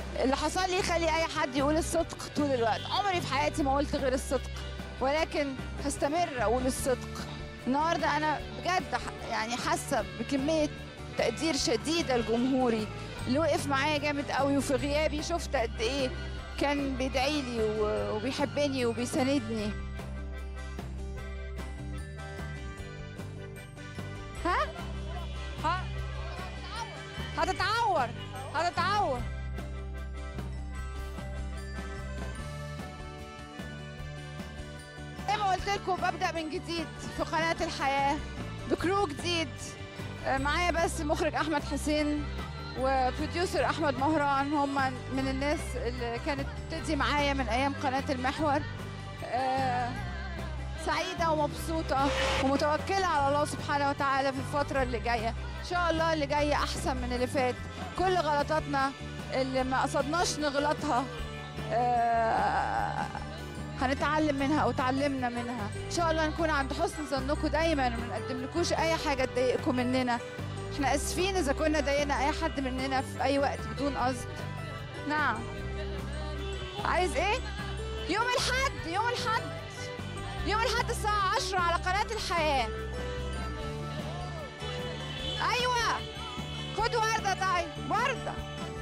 اللي حصل لي يخلي اي حد يقول الصدق طول الوقت عمري في حياتي ما قلت غير الصدق ولكن هستمر اقول الصدق النهارده انا بجد ح- يعني حاسه بكميه تقدير شديده لجمهوري اللي وقف معايا جامد قوي وفي غيابي شفت قد ايه كان بيدعي لي و- وبيحبني وبيساندني ها ها هتتعور هتتعور زي ما قلت لكم ببدا من جديد في قناه الحياه بكرو جديد آه، معايا بس مخرج احمد حسين وبروديوسر احمد مهران هم من الناس اللي كانت بتدي معايا من ايام قناه المحور آه، سعيده ومبسوطه ومتوكله على الله سبحانه وتعالى في الفتره اللي جايه ان شاء الله اللي جايه احسن من اللي فات كل غلطاتنا اللي ما قصدناش نغلطها آه، هنتعلم منها او تعلمنا منها ان شاء الله نكون عند حسن ظنكم دايما وما نقدملكوش اي حاجه تضايقكم مننا احنا اسفين اذا كنا ضايقنا اي حد مننا في اي وقت بدون قصد نعم عايز ايه يوم الحد يوم الحد يوم الحد الساعة 10 على قناة الحياة أيوة خد وردة طيب وردة